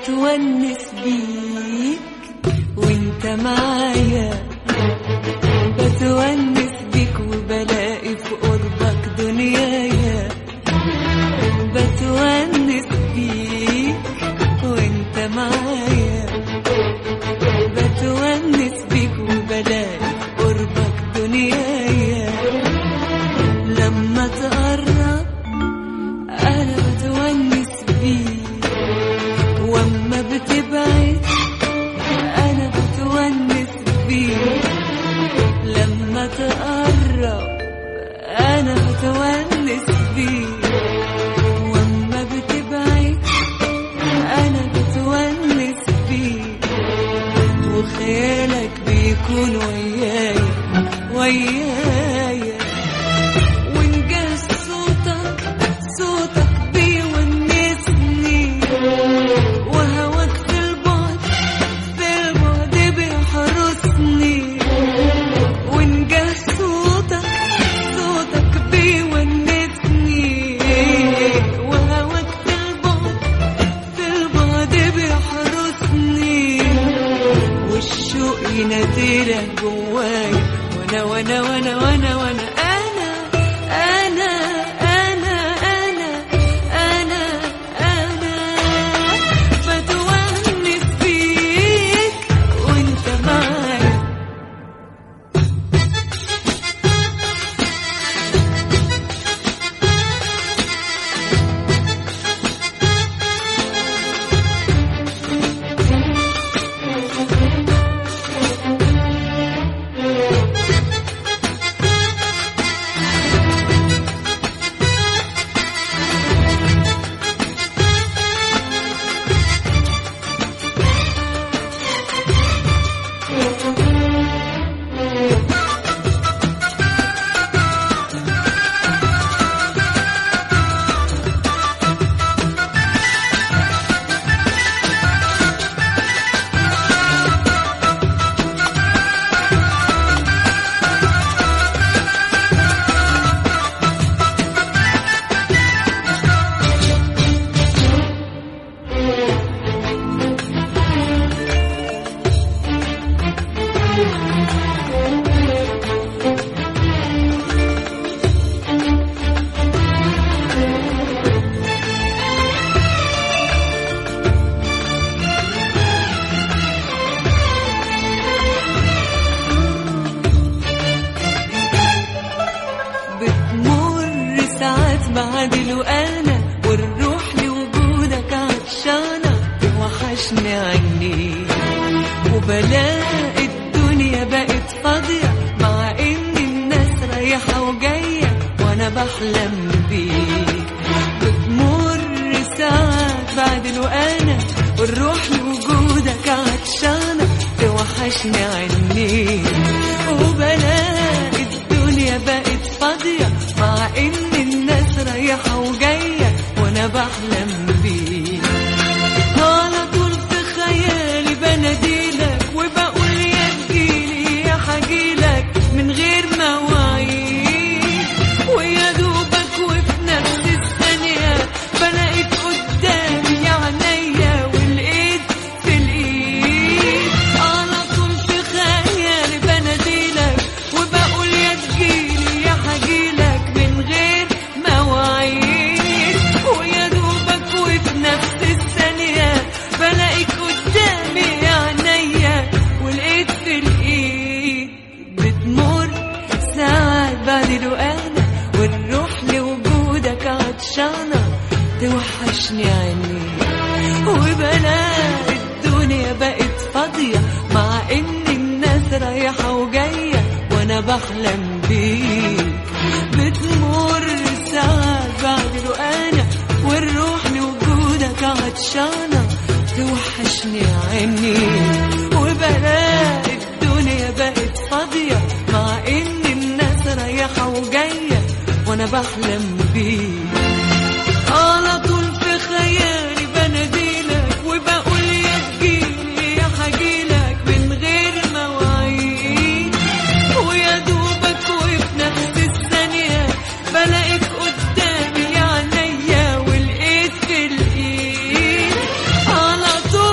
بتونس بيك وانت معايا بتونس بيك وبلاقي في قربك دنيايا بتونس بيك وانت معايا بتونس بيك وبلاقي في قربك دنيايا لما تقرب انا بتونس بيك واما بتبعد انا بتونس بيك لما تقرب انا بتونس بيك واما بتبعد انا بتونس بيك وخيالك بيكون وياي وياي ونجهز صوتك صوتك بيونسني وهواك في البعد في البعد بيحرسني ونجهز صوتك صوتك بيونسني وهواك في البعد في البعد بيحرسني والشوق يناديلك جواي وانا وانا وانا وانا وانا انا انا انا انا انا انا بتونس بيك وانت معايا بتمر ساعات بعدي لو انا والروح لوجودك عطشانة توحشني عني وبلاقي الدنيا بقت فاضية مع ان الناس رايحة وجاية وانا بحلم بيك بتمر ساعات بعد لو انا والروح لوجودك عطشانة توحشني عني وبلاقي الدنيا بقت فاضية مع ان الناس رايحة وجاية وانا بحلم بيك على طول في خيالي بناديلك وبقول يا تجيلي يا حجيلك من غير مواعيد ويا دوبك وفي نفس الثانية بلاقيك قدامي يا عينيا والايد في الايد على طول في خيالي بناديلك وبقول يا تجيلي يا حجيلك من غير مواعيد ويا دوبك وفي نفس الثانية بلاقيك قدامي يا عينيا والايد في الايد بتمر ساعات بعد لو انا والروح لوجودك عطشانة توحشني عيني وبلاقي الدنيا بقت فاضية مع ان الناس رايحة وجاية وانا بحلم بيك بتمر ساعات بعد لو انا والروح لوجودك عطشانة توحشني عيني وبلاقي الدنيا بقت فاضية مع ان الناس رايحة وجاية وانا بحلم بيك على طول في خيالي بناديلك وبقول يا تجيلي يا حجيلك من غير مواعيد ويا دوبك وفي نفس الثانية بلاقيك قدامي يا عينيا والايد في الايد على طول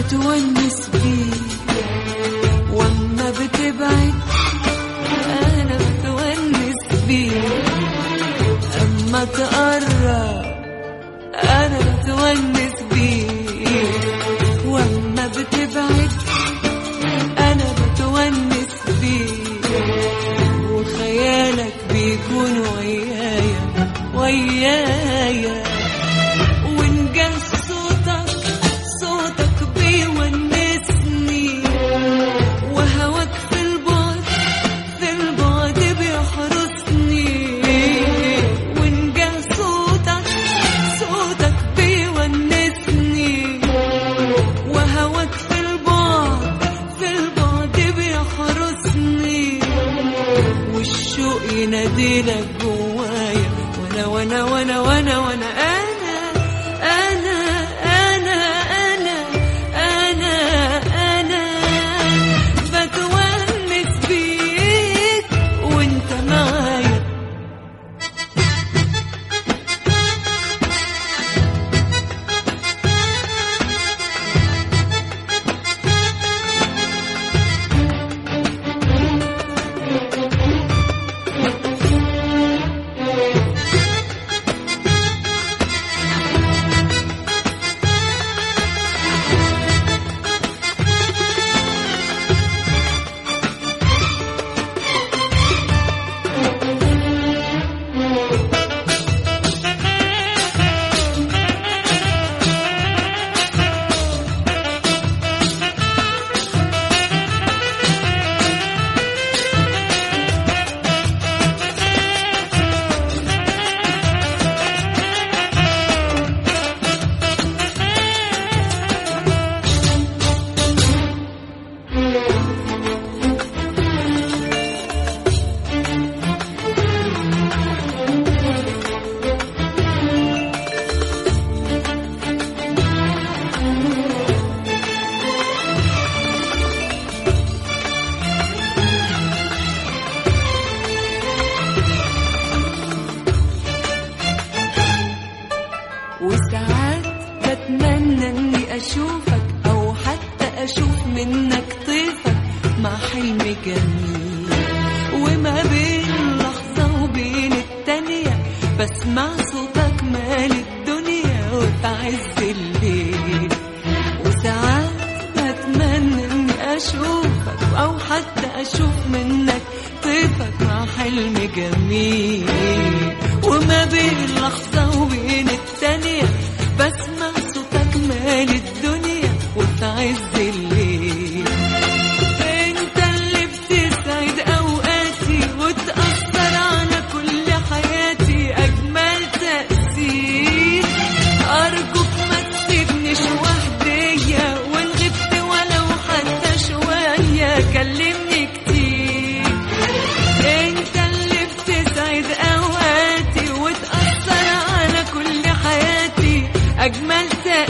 بتونس بيك واما بتبعد انا بتونس بيك اما تقرب انا بتونس بيك واما بتبعد انا بتونس بيك وخيالك بيكون ويايا ويايا وإن جه صوتك صوتك بيونسني وهواك في البعد في البعد بيحرسني وإن جه صوتك صوتك بيونسني وهواك في البعد في البعد بيحرسني والشوق يناديلك جوايا وانا وانا وانا وانا وانا انا انا انا انا انا انا بتونس بيك وانت معايا وساعات بتمنى اني اشوفك او حتى اشوف منك طيفك مع حلم جميل وما بين لحظة وبين التانية بسمع صوتك مال الدنيا وفي عز الليل وساعات بتمنى اني اشوفك او حتى اشوف منك طيفك مع حلم جميل وما بين لحظة وبين التانية بسمع صوتك مال الدنيا وفي عز الليل انت اللي بتسعد اوقاتي وتأثر على كل حياتي اجمل تأثير ارجوك ما تسيبنيش وحدية وان غبت ولو حتى شوية كلمني كتير انت اللي بتسعد اوقاتي وتأثر على كل حياتي اجمل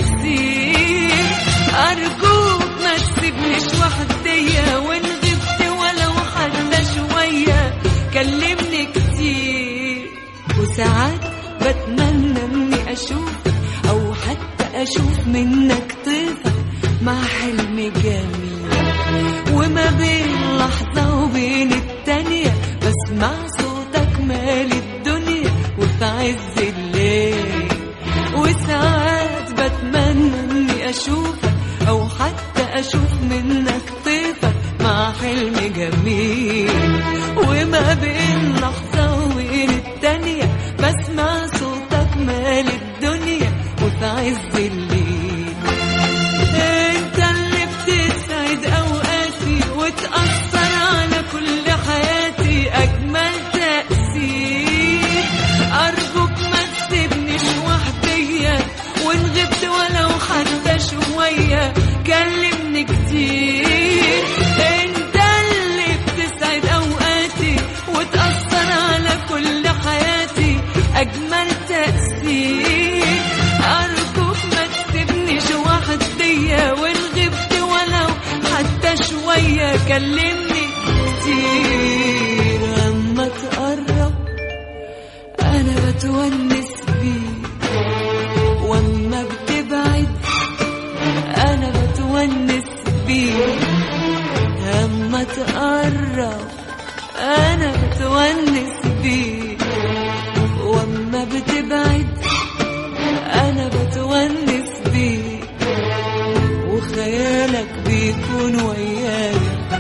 تأثير ارجوك ما تسيبنيش وحدية وان غبت ولو حتى شوية كلمني كتير وساعات بتمنى اني اشوفك او حتى اشوف منك طيفك مع حلم جميل وما بين لحظة وبين التانية بسمع صوتك مال الدنيا وفي عز الليل وساعات بتمنى اني اشوفك او حتى اشوف منك طيفك مع حلم جميل وما بين لحظة وبين التانية بسمع صوتك مال الدنيا وفي عز الليل انت اللي بتسعد اوقاتي وتأثر على كل حياتي اجمل تأثير ارجوك ما تسيبنيش وحدية وان غبت ولو حتى شوية كلمني كتير انت اللي بتسعد اوقاتي وتأثر على كل حياتي اجمل تأثير ارجوك ما تسيبنيش وحدية وان غبت ولو حتى شوية كلمني كتير اما تقرب انا بتونس بيك واما بتبعد انا بتونس بتونس بيك واما بتبعد انا بتونس بيك وخيالك بيكون ويايا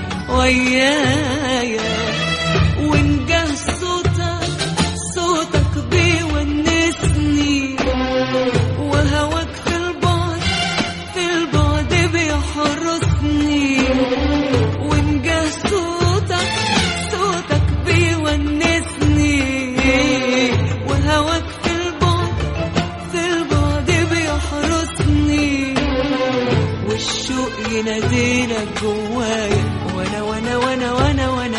ويايا وإن جه صوتك صوتك بيونسني وهواك في البعد في البعد بيحرسني وإن جه صوتك صوتك بيونسني وهواك في البعد في البعد بيحرسني والشوق يناديلك جوايا وانا وانا وانا وانا وانا